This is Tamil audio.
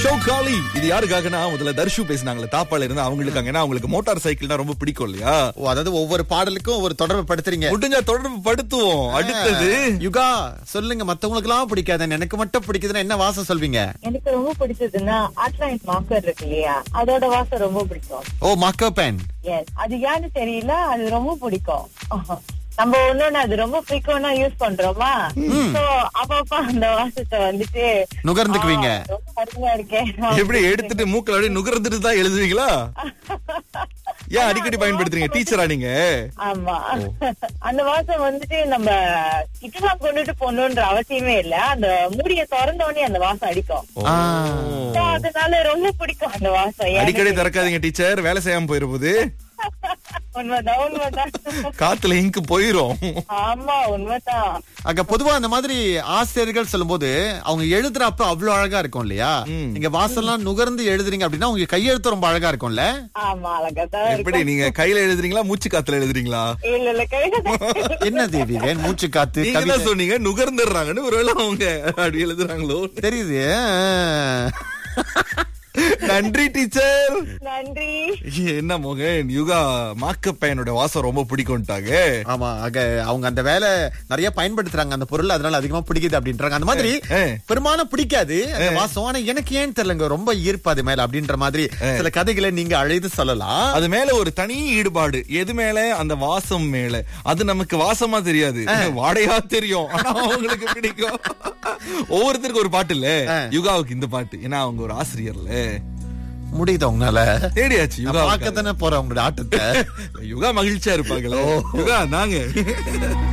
ஷோ காலி இது யாருக்காகனா முதல்ல தர்ஷு பேசினாங்களே தாப்பால இருந்து அவங்களுக்காக ஏன்னா அவங்களுக்கு மோட்டார் சைக்கிள்னா ரொம்ப பிடிக்கும் இல்லையா ஓ, அதாவது ஒவ்வொரு பாடலுக்கும் ஒரு தொடர்பு படுத்துறீங்க முடிஞ்சா தொடர்பு படுத்துவோம் அடுத்தது யுகா சொல்லுங்க மத்தவங்களுக்கு எல்லாம் பிடிக்காது எனக்கு மட்டும் பிடிக்குதுன்னா என்ன வாசம் சொல்வீங்க எனக்கு ரொம்ப பிடிச்சதுன்னா அட்லைன் மார்க்கர் இருக்கு இல்லையா அதோட வாசம் ரொம்ப பிடிக்கும் ஓ மக்கா பேன் எஸ் அது ஏன்னு தெரியல அது ரொம்ப பிடிக்கும் நம்ம ஒண்ணு அது ரொம்ப ஃப்ரீக்வெண்டா யூஸ் பண்றோமா சோ அப்பப்ப அந்த வாசத்தை வந்துட்டு நுகர்ந்துக்குவீங்க. ஆ, ரொம்ப அருமையா இருக்கேன் எப்படி எடுத்துட்டு மூக்கல அப்படியே நுகர்ந்துட்டு தான் எழுதுவீங்களா ஏன் அடிக்கடி பயன்படுத்துறீங்க டீச்சரா நீங்க ஆமா அந்த வாசம் வந்துட்டு நம்ம கிட்டலாம் கொண்டுட்டு போகணுன்ற அவசியமே இல்ல அந்த மூடிய திறந்த உடனே அந்த வாசம் அடிக்கும் ஆ. So, அதனால ரொம்ப பிடிக்கும் அந்த வாசம் ஏன்னு அடிக்கடி தெரியல. திறக்காதீங்க டீச்சர் வேலை செய்யாம போயிரு போது உண்மைதான் உண்மைதான் காத்துல இங்கு போயிரும் ஆமா உண்மைதான் அங்க பொதுவா அந்த மாதிரி ஆசிரியர்கள் சொல்லும்போது அவங்க எழுதுறப்ப அவ்வளவு அழகா இருக்கும் இல்லையா ம். நீங்க வாசல்லாம் நுகர்ந்து எழுதுறீங்க அப்படின்னா உங்க கையெழுத்து ரொம்ப அழகா இருக்கும்ல ஆமா அழகாதான் எப்படி இருக்கும் நீங்க கையில எழுதுறீங்களா மூச்சு காத்துல எழுதுறீங்களா இல்ல இல்ல கையில என்ன தேவி வேன் மூச்சு காத்து நீங்க கவிதை தான் சொன்னீங்க நுகர்ந்துடுறாங்கன்னு ஒருவேளை அவங்க அப்படி எழுதுறாங்களோ தெரியுது நன்றி டீச்சர் நன்றி என்ன மோகன் யுகா மாக்க பையனோட வாசம் ரொம்ப பிடிக்கும்ட்டாங்க ஆமா ஆக அவங்க அந்த வேலை நிறைய பயன்படுத்துறாங்க அந்த பொருள் அதனால அதிகமா பிடிக்குது அப்படின்றாங்க அந்த மாதிரி ஏ. பெரும்பாலும் பிடிக்காது அந்த வாசம் ஆனா எனக்கு ஏன் தெரியலங்க ரொம்ப ஈர்ப்பு அது மேல அப்படின்ற மாதிரி சில கதைகளை நீங்க அழைத்து சொல்லலாம் அது மேல ஒரு தனி ஈடுபாடு எது மேல அந்த வாசம் மேல அது நமக்கு வாசமா தெரியாது வாடையா தெரியும் ஆனா அவங்களுக்கு பிடிக்கும் ஒவ்வொருத்தருக்கும் ஒரு பாட்டு இல்ல யுகாவுக்கு இந்த பாட்டு ஏன்னா அவங்க ஒரு ஆசிரியர்ல முடியுது உங்களால தேடியாச்சு யுகா பார்க்க தானே போறேன் உங்களோட ஆட்டத்தை யுகா மகிழ்ச்சியா இருப்பாங்களே யுகா நாங்க